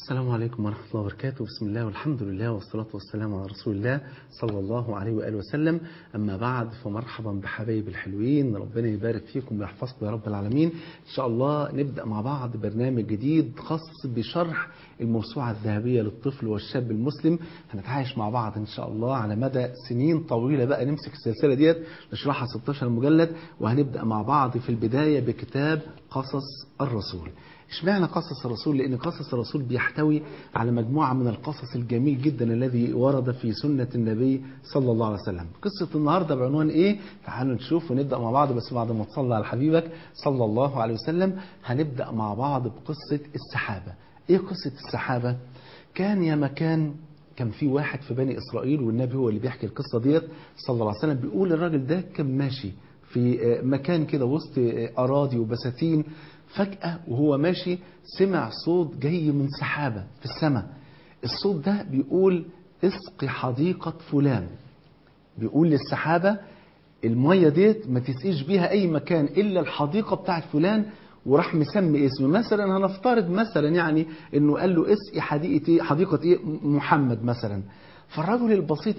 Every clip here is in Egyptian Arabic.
السلام عليكم ورحمة الله وبركاته بسم الله والحمد لله والصلاة والسلام على رسول الله صلى الله عليه وآله وسلم أما بعد فمرحبا بحبايب الحلوين ربنا يبارك فيكم ويحفظكم يا رب العالمين إن شاء الله نبدأ مع بعض برنامج جديد خاص بشرح الموسوعة الذهبية للطفل والشاب المسلم هنتعايش مع بعض إن شاء الله على مدى سنين طويلة بقى نمسك السلسلة ديت نشرحها 16 مجلد وهنبدأ مع بعض في البداية بكتاب قصص الرسول اشمعنى قصص الرسول لان قصص الرسول بيحتوي على مجموعه من القصص الجميل جدا الذي ورد في سنه النبي صلى الله عليه وسلم قصه النهارده بعنوان ايه تعالوا نشوف ونبدا مع بعض بس بعد ما تصلي على حبيبك صلى الله عليه وسلم هنبدا مع بعض بقصه السحابه ايه قصه السحابه كان يا مكان كان في واحد في بني اسرائيل والنبي هو اللي بيحكي القصه ديت صلى الله عليه وسلم بيقول الراجل ده كان ماشي في مكان كده وسط اراضي وبساتين فجأة وهو ماشي سمع صوت جاي من سحابة في السماء الصوت ده بيقول اسقي حديقة فلان بيقول للسحابة المية ديت ما تسقيش بيها أي مكان إلا الحديقة بتاعت فلان وراح مسمي اسمه مثلا هنفترض مثلا يعني انه قال له اسقي حديقة ايه حديقة ايه محمد مثلا فالرجل البسيط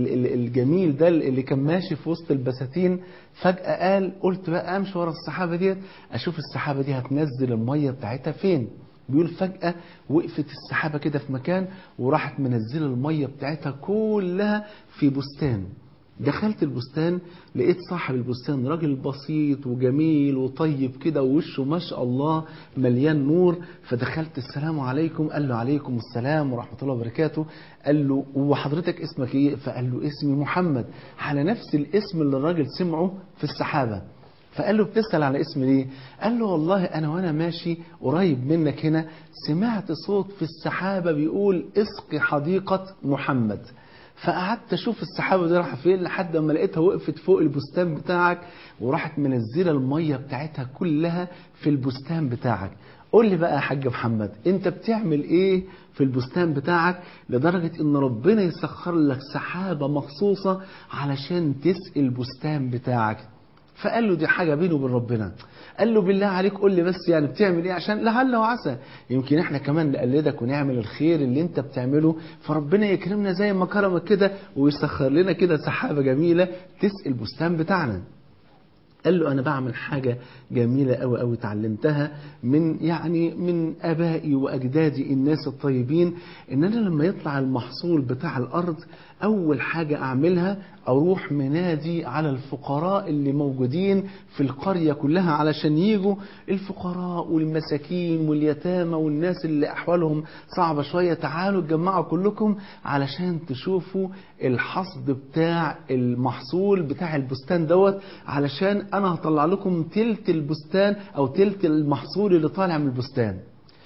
الجميل ده اللي كان ماشي في وسط البساتين فجأة قال قلت بقى امشي ورا السحابة ديت اشوف السحابة دي هتنزل المية بتاعتها فين بيقول فجأة وقفت السحابة كده في مكان وراحت منزلة المية بتاعتها كلها في بستان دخلت البستان لقيت صاحب البستان راجل بسيط وجميل وطيب كده ووشه ما شاء الله مليان نور فدخلت السلام عليكم قال له عليكم السلام ورحمة الله وبركاته قال له وحضرتك اسمك ايه فقال له اسمي محمد على نفس الاسم اللي الراجل سمعه في السحابة فقال له بتسأل على اسمي ليه قال له والله أنا وأنا ماشي قريب منك هنا سمعت صوت في السحابة بيقول اسقي حديقة محمد فقعدت اشوف السحابه دي رايحه فين لحد ما لقيتها وقفت فوق البستان بتاعك وراحت منزله الميه بتاعتها كلها في البستان بتاعك قول لي بقى يا حاج محمد انت بتعمل ايه في البستان بتاعك لدرجة ان ربنا يسخر لك سحابة مخصوصة علشان تسقي البستان بتاعك فقال له دي حاجة بينه وبين ربنا قال له بالله عليك قول لي بس يعني بتعمل ايه عشان لعل وعسى يمكن احنا كمان نقلدك ونعمل الخير اللي انت بتعمله فربنا يكرمنا زي ما كرمك كده ويسخر لنا كده سحابة جميلة تسقي البستان بتاعنا قال له انا بعمل حاجة جميلة قوي قوي اتعلمتها من يعني من ابائي واجدادي الناس الطيبين ان انا لما يطلع المحصول بتاع الارض اول حاجة اعملها اروح منادي على الفقراء اللي موجودين في القرية كلها علشان يجوا الفقراء والمساكين واليتامى والناس اللي احوالهم صعبة شوية تعالوا اتجمعوا كلكم علشان تشوفوا الحصد بتاع المحصول بتاع البستان دوت علشان انا هطلع لكم تلت البستان او تلت المحصول اللي طالع من البستان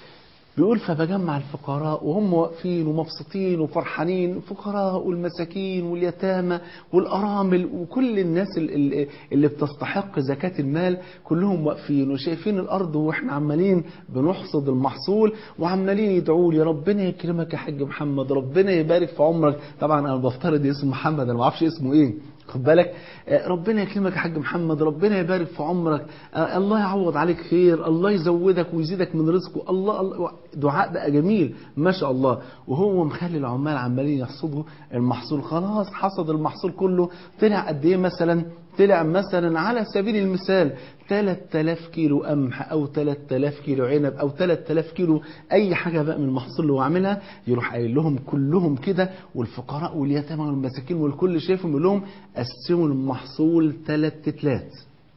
بيقول فبجمع الفقراء وهم واقفين ومبسوطين وفرحانين الفقراء والمساكين واليتامى والأرامل وكل الناس اللي, اللي بتستحق زكاة المال كلهم واقفين وشايفين الأرض وإحنا عمالين بنحصد المحصول وعمالين يدعوا لي ربنا يكرمك يا حاج محمد ربنا يبارك في عمرك طبعا أنا بفترض اسم محمد أنا ما اعرفش اسمه إيه خد بالك ربنا يكرمك يا حاج محمد ربنا يبارك في عمرك الله يعوض عليك خير الله يزودك ويزيدك من رزقه الله, الله دعاء بقى جميل ما شاء الله وهو مخلي العمال عمالين يحصدوا المحصول خلاص حصد المحصول كله طلع قد ايه مثلا طلع مثلا على سبيل المثال 3000 كيلو قمح او 3000 كيلو عنب او 3000 كيلو اي حاجه بقى من المحصول اللي هو عاملها يروح قايل لهم كلهم كده والفقراء واليتامى والمساكين والكل شايفهم يقول لهم قسموا المحصول ثلاث تلات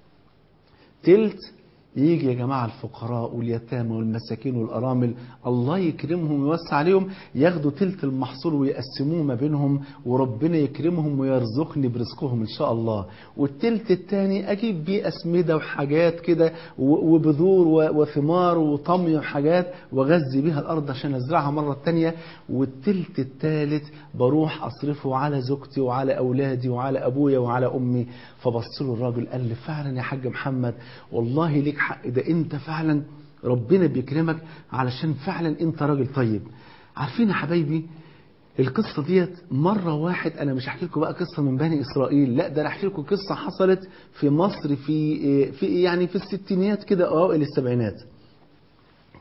تلت يجي يا جماعة الفقراء واليتامى والمساكين والأرامل الله يكرمهم ويوسع عليهم ياخدوا تلت المحصول ويقسموه ما بينهم وربنا يكرمهم ويرزقني برزقهم إن شاء الله والتلت التاني أجيب بيه أسمدة وحاجات كده وبذور وثمار وطمي وحاجات وغذي بيها الأرض عشان أزرعها مرة تانية والتلت التالت بروح أصرفه على زوجتي وعلى أولادي وعلى أبويا وعلى أمي فبص له الراجل قال لي فعلا يا حاج محمد والله ليك حق ده انت فعلا ربنا بيكرمك علشان فعلا انت راجل طيب عارفين يا حبايبي القصة ديت مرة واحد أنا مش هحكي لكم بقى قصة من بني إسرائيل لا ده أنا هحكي لكم قصة حصلت في مصر في في يعني في الستينيات كده أوائل السبعينات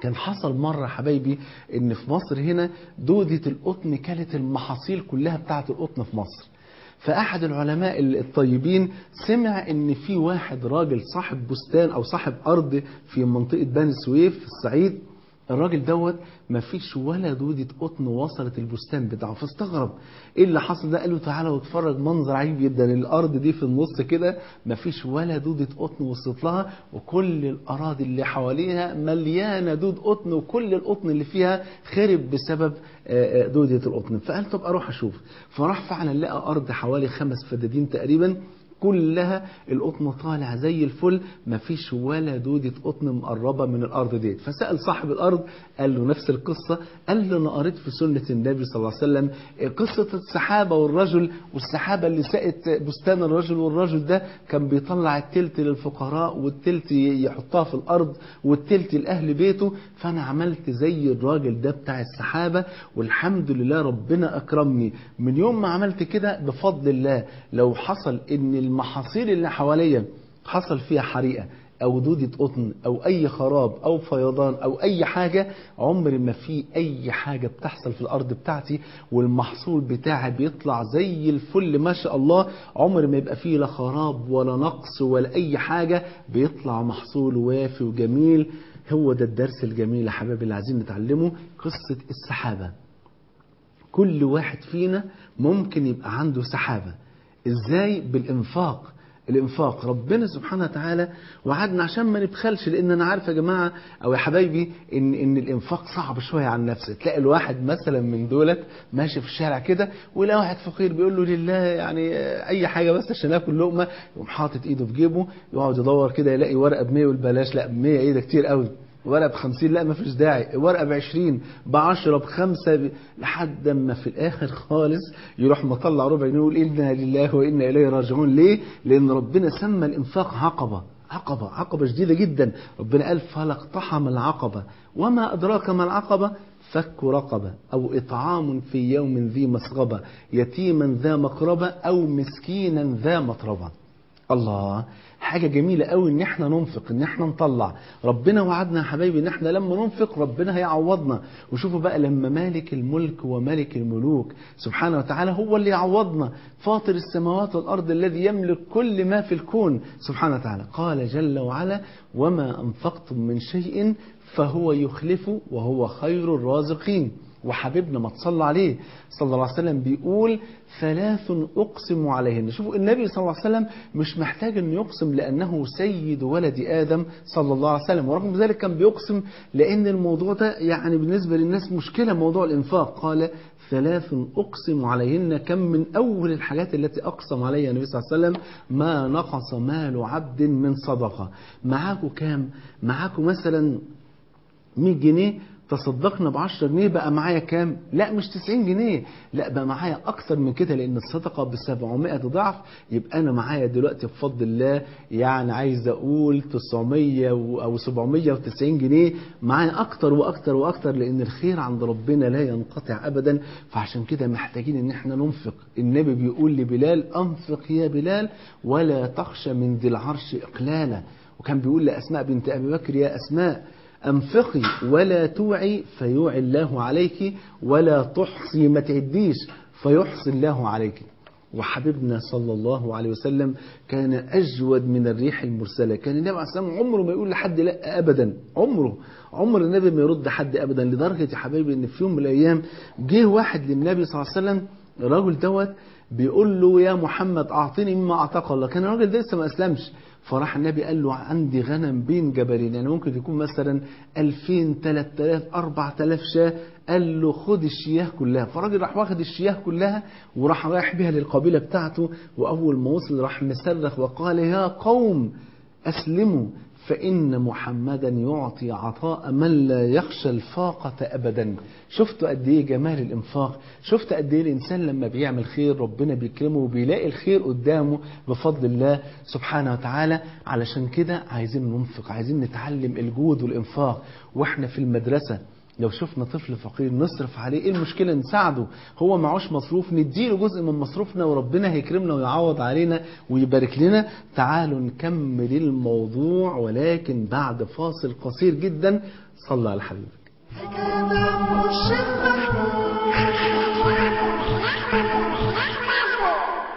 كان حصل مرة حبايبي ان في مصر هنا دودة القطن كانت المحاصيل كلها بتاعت القطن في مصر فأحد العلماء الطيبين سمع ان في واحد راجل صاحب بستان او صاحب ارض في منطقة بني سويف في الصعيد الراجل دوت ما فيش ولا دودة قطن وصلت البستان بتاعه فاستغرب ايه اللي حصل ده قال له تعالى واتفرج منظر عجيب جدا الارض دي في النص كده ما فيش ولا دودة قطن وصلت لها وكل الاراضي اللي حواليها مليانة دود قطن وكل القطن اللي فيها خرب بسبب دودة القطن فقال طب اروح اشوف فراح فعلا لقى ارض حوالي خمس فدادين تقريبا كلها القطن طالع زي الفل مفيش ولا دودة قطن مقربة من الأرض ديت فسأل صاحب الأرض قال له نفس القصة قال له أنا قريت في سنة النبي صلى الله عليه وسلم قصة السحابة والرجل والسحابة اللي سقت بستان الرجل والرجل ده كان بيطلع التلت للفقراء والتلت يحطها في الأرض والتلت لأهل بيته فأنا عملت زي الراجل ده بتاع السحابة والحمد لله ربنا أكرمني من يوم ما عملت كده بفضل الله لو حصل إن المحاصيل اللي حواليا حصل فيها حريقة أو دودة قطن أو أي خراب أو فيضان أو أي حاجة عمر ما في أي حاجة بتحصل في الأرض بتاعتي والمحصول بتاعي بيطلع زي الفل ما شاء الله عمر ما يبقى فيه لا خراب ولا نقص ولا أي حاجة بيطلع محصول وافي وجميل هو ده الدرس الجميل يا حبايبي اللي عايزين نتعلمه قصة السحابة كل واحد فينا ممكن يبقى عنده سحابة ازاي بالانفاق الانفاق ربنا سبحانه وتعالى وعدنا عشان ما نبخلش لان انا عارف يا جماعه او يا حبايبي ان ان الانفاق صعب شويه على النفس تلاقي الواحد مثلا من دولت ماشي في الشارع كده ويلاقي واحد فقير بيقول له لله يعني اي حاجه بس عشان اكل لقمه يقوم حاطط ايده في جيبه يقعد يدور كده يلاقي ورقه ب 100 يقول بلاش لا ب 100 ايه ده كتير قوي ورقه ب 50 لا ما فيش داعي ورقه ب 20 ب 10 ب 5 ب... لحد ما في الاخر خالص يروح مطلع ربع جنيه يقول انا لله وانا اليه راجعون ليه؟ لان ربنا سمى الانفاق عقبه عقبه عقبه شديده جدا ربنا قال فلاقتحم العقبه وما ادراك ما العقبه فك رقبة أو إطعام في يوم ذي مسغبة يتيما ذا مقربة أو مسكينا ذا مطربة الله حاجة جميلة قوي ان احنا ننفق ان احنا نطلع ربنا وعدنا يا حبايبي ان احنا لما ننفق ربنا هيعوضنا وشوفوا بقى لما مالك الملك وملك الملوك سبحانه وتعالى هو اللي يعوضنا فاطر السماوات والارض الذي يملك كل ما في الكون سبحانه وتعالى قال جل وعلا وما انفقتم من شيء فهو يخلفه وهو خير الرازقين وحبيبنا ما تصلى عليه صلى الله عليه وسلم بيقول ثلاث أقسم عليهن شوفوا النبي صلى الله عليه وسلم مش محتاج أن يقسم لأنه سيد ولد آدم صلى الله عليه وسلم ورغم ذلك كان بيقسم لأن الموضوع ده يعني بالنسبة للناس مشكلة موضوع الإنفاق قال ثلاث أقسم عليهن كم من أول الحاجات التي أقسم عليها النبي صلى الله عليه وسلم ما نقص مال عبد من صدقة معاكم كام معاكم مثلا 100 جنيه تصدقنا ب 10 جنيه بقى معايا كام؟ لا مش 90 جنيه، لا بقى معايا أكتر من كده لأن الصدقة ب 700 ضعف يبقى أنا معايا دلوقتي بفضل الله يعني عايز أقول 900 أو 790 جنيه معايا أكتر وأكتر وأكتر لأن الخير عند ربنا لا ينقطع أبدا فعشان كده محتاجين إن احنا ننفق، النبي بيقول لبلال أنفق يا بلال ولا تخشى من ذي العرش إقلالا، وكان بيقول لأسماء بنت أبي بكر يا أسماء أنفقي ولا توعي فيوعي الله عليك ولا تحصي ما تعديش فيحصي الله عليك وحبيبنا صلى الله عليه وسلم كان أجود من الريح المرسلة كان النبي عليه السلام عمره ما يقول لحد لا أبدا عمره عمر النبي ما يرد حد أبدا لدرجة يا حبايبي إن في يوم من الأيام جه واحد للنبي صلى الله عليه وسلم الراجل دوت بيقول له يا محمد أعطني مما أعطاك الله كان الراجل ده لسه ما أسلمش فراح النبي قال له عندي غنم بين جبلين يعني ممكن يكون مثلا 2000 3000 4000 شاة قال له خد الشياه كلها فالراجل راح واخد الشياه كلها وراح رايح بيها للقبيلة بتاعته وأول ما وصل راح مصرخ وقال يا قوم أسلموا فإن محمدا يعطي عطاء من لا يخشى الفاقة أبدا شفتوا قد إيه جمال الإنفاق شفت قد إيه الإنسان لما بيعمل خير ربنا بيكرمه وبيلاقي الخير قدامه بفضل الله سبحانه وتعالى علشان كده عايزين ننفق عايزين نتعلم الجود والإنفاق وإحنا في المدرسة لو شفنا طفل فقير نصرف عليه ايه المشكلة نساعده هو معوش مصروف نديله جزء من مصروفنا وربنا هيكرمنا ويعوض علينا ويبارك لنا تعالوا نكمل الموضوع ولكن بعد فاصل قصير جدا صلى على حبيبك حكاية عمو الشيخ محمود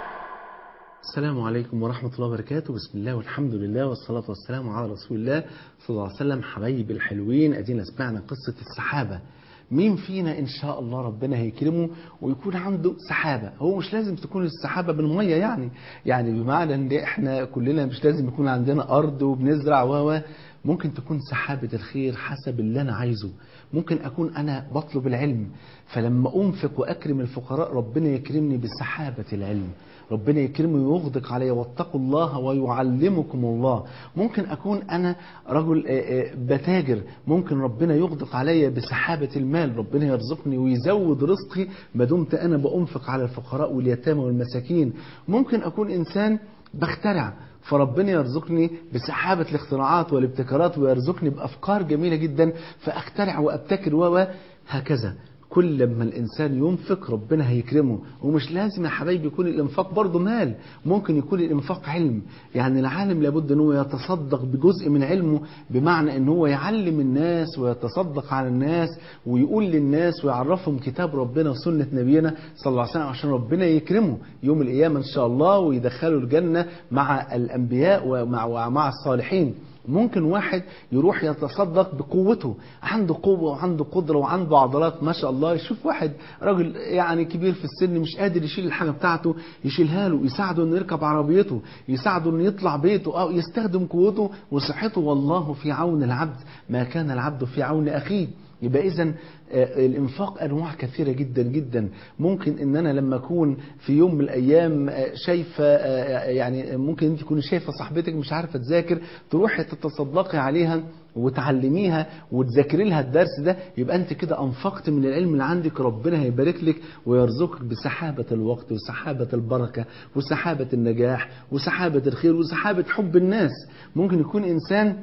السلام عليكم ورحمة الله وبركاته بسم الله والحمد لله والصلاة والسلام على رسول الله صلى الله عليه وسلم حبايب الحلوين أدينا سمعنا قصة السحابة مين فينا إن شاء الله ربنا هيكرمه ويكون عنده سحابة هو مش لازم تكون السحابة بالمية يعني يعني بمعنى إن إحنا كلنا مش لازم يكون عندنا أرض وبنزرع و ممكن تكون سحابة الخير حسب اللي أنا عايزه ممكن أكون أنا بطلب العلم فلما أنفق وأكرم الفقراء ربنا يكرمني بسحابة العلم ربنا يكرمه ويغدق علي واتقوا الله ويعلمكم الله ممكن أكون أنا رجل بتاجر ممكن ربنا يغدق علي بسحابة المال ربنا يرزقني ويزود رزقي ما دمت أنا بأنفق على الفقراء واليتامى والمساكين ممكن أكون إنسان بخترع فربنا يرزقني بسحابة الاختراعات والابتكارات ويرزقني بأفكار جميلة جدا فأخترع وأبتكر و هكذا كل ما الإنسان ينفق ربنا هيكرمه ومش لازم يا حبايبي يكون الإنفاق برضه مال ممكن يكون الإنفاق علم يعني العالم لابد أن هو يتصدق بجزء من علمه بمعنى أن هو يعلم الناس ويتصدق على الناس ويقول للناس ويعرفهم كتاب ربنا وسنة نبينا صلى الله عليه وسلم عشان ربنا يكرمه يوم القيامة إن شاء الله ويدخله الجنة مع الأنبياء ومع, ومع الصالحين ممكن واحد يروح يتصدق بقوته عنده قوة وعنده قدرة وعنده عضلات ما شاء الله يشوف واحد راجل يعني كبير في السن مش قادر يشيل الحاجة بتاعته يشيلها له يساعده انه يركب عربيته يساعده انه يطلع بيته او يستخدم قوته وصحته والله في عون العبد ما كان العبد في عون اخيه يبقى اذا الانفاق انواع كثيره جدا جدا ممكن ان انا لما اكون في يوم من الايام شايفه يعني ممكن انت تكوني شايفه صاحبتك مش عارفه تذاكر تروحي تتصدقي عليها وتعلميها وتذاكري لها الدرس ده يبقى انت كده انفقت من العلم اللي عندك ربنا هيبارك لك ويرزقك بسحابه الوقت وسحابه البركه وسحابه النجاح وسحابه الخير وسحابه حب الناس ممكن يكون انسان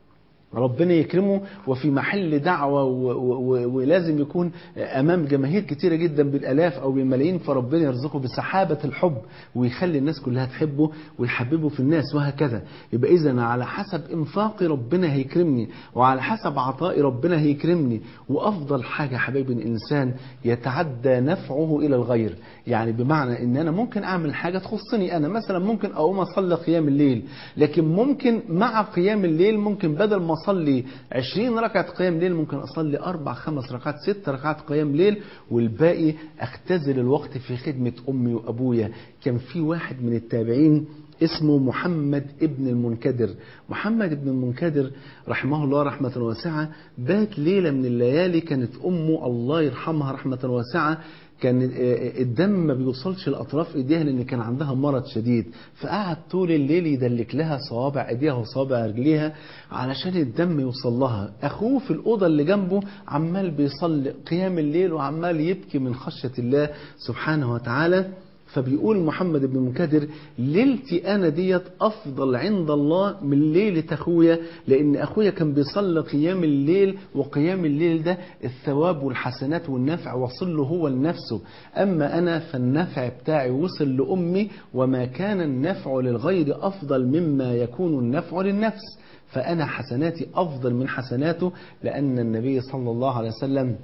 ربنا يكرمه وفي محل دعوة ولازم يكون أمام جماهير كتيرة جدا بالألاف أو بالملايين فربنا يرزقه بسحابة الحب ويخلي الناس كلها تحبه ويحببه في الناس وهكذا يبقى إذا على حسب إنفاقي ربنا هيكرمني وعلى حسب عطائي ربنا هيكرمني وأفضل حاجة حبايبي الإنسان يتعدى نفعه إلى الغير يعني بمعنى إن أنا ممكن أعمل حاجة تخصني أنا مثلا ممكن أقوم أصلي قيام الليل لكن ممكن مع قيام الليل ممكن بدل ما أصلي 20 ركعة قيام ليل ممكن أصلي أربع خمس ركعات ست ركعات قيام ليل والباقي أختزل الوقت في خدمة أمي وأبويا كان في واحد من التابعين اسمه محمد ابن المنكدر محمد ابن المنكدر رحمه الله رحمة واسعة بات ليلة من الليالي كانت أمه الله يرحمها رحمة واسعة كان الدم ما بيوصلش لاطراف ايديها لان كان عندها مرض شديد فقعد طول الليل يدلك لها صوابع ايديها وصوابع رجليها علشان الدم يوصل لها اخوه في الاوضه اللي جنبه عمال بيصلي قيام الليل وعمال يبكي من خشيه الله سبحانه وتعالى فبيقول محمد بن منكدر ليلتي انا ديت افضل عند الله من ليله اخويا لان اخويا كان بيصلي قيام الليل وقيام الليل ده الثواب والحسنات والنفع وصل له هو لنفسه اما انا فالنفع بتاعي وصل لامي وما كان النفع للغير افضل مما يكون النفع للنفس فانا حسناتي افضل من حسناته لان النبي صلى الله عليه وسلم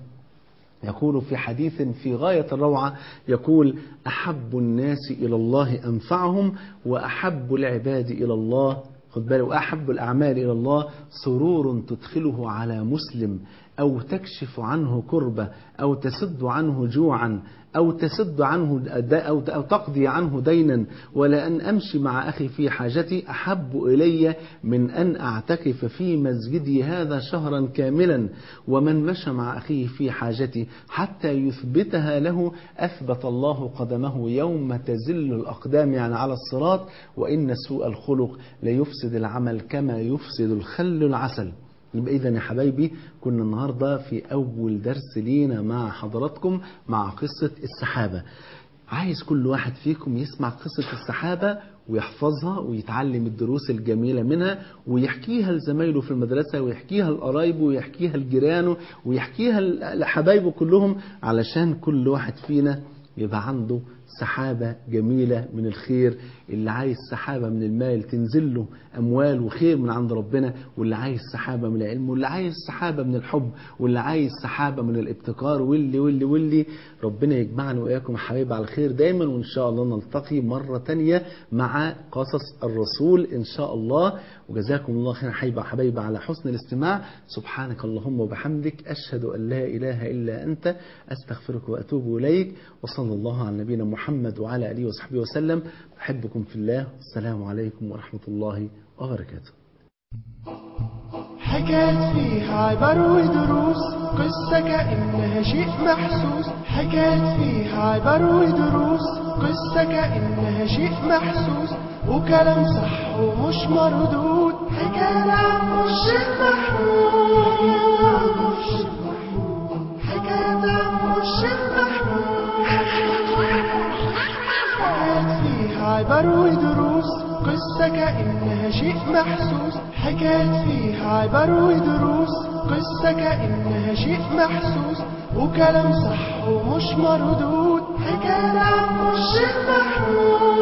يقول في حديث في غاية الروعة يقول أحب الناس إلى الله أنفعهم وأحب العباد إلى الله خد بالك وأحب الأعمال إلى الله سرور تدخله على مسلم أو تكشف عنه كربة أو تسد عنه جوعا أو تسد عنه أو أو تقضي عنه دينا ولا أن أمشي مع أخي في حاجتي أحب إلي من أن أعتكف في مسجدي هذا شهرا كاملا ومن مشى مع أخيه في حاجتي حتى يثبتها له أثبت الله قدمه يوم تزل الأقدام يعني على الصراط وإن سوء الخلق ليفسد العمل كما يفسد الخل العسل يبقى إذا يا حبايبي كنا النهاردة في أول درس لينا مع حضراتكم مع قصة السحابة عايز كل واحد فيكم يسمع قصة السحابة ويحفظها ويتعلم الدروس الجميلة منها ويحكيها لزمايله في المدرسة ويحكيها لقرايبه ويحكيها لجيرانه ويحكيها لحبايبه كلهم علشان كل واحد فينا يبقى عنده سحابة جميلة من الخير اللي عايز سحابة من المال تنزل له أموال وخير من عند ربنا واللي عايز سحابة من العلم واللي عايز سحابة من الحب واللي عايز سحابة من الابتكار واللي واللي واللي ربنا يجمعنا وإياكم حبايب على الخير دايما وإن شاء الله نلتقي مرة تانية مع قصص الرسول إن شاء الله وجزاكم الله خير حبايب حبايب على حسن الاستماع سبحانك اللهم وبحمدك أشهد أن لا إله إلا أنت أستغفرك وأتوب إليك وصلى الله على نبينا محمد وعلى آله وصحبه وسلم أحبكم في الله السلام عليكم ورحمة الله وبركاته حكايات فيها عبر ودروس قصة كأنها شيء محسوس حكايات فيها عبر ودروس قصة كأنها شيء محسوس وكلام صح ومش مردود حكاية عن الشيخ محمود حكاية عن الشيخ محمود حكايات فيها عبر ودروس قصة كأنها شيء محسوس حكايات فيها عبر ودروس قصة كأنها شيء محسوس وكلام صح ومش مردود حكاية عن الشيخ محمود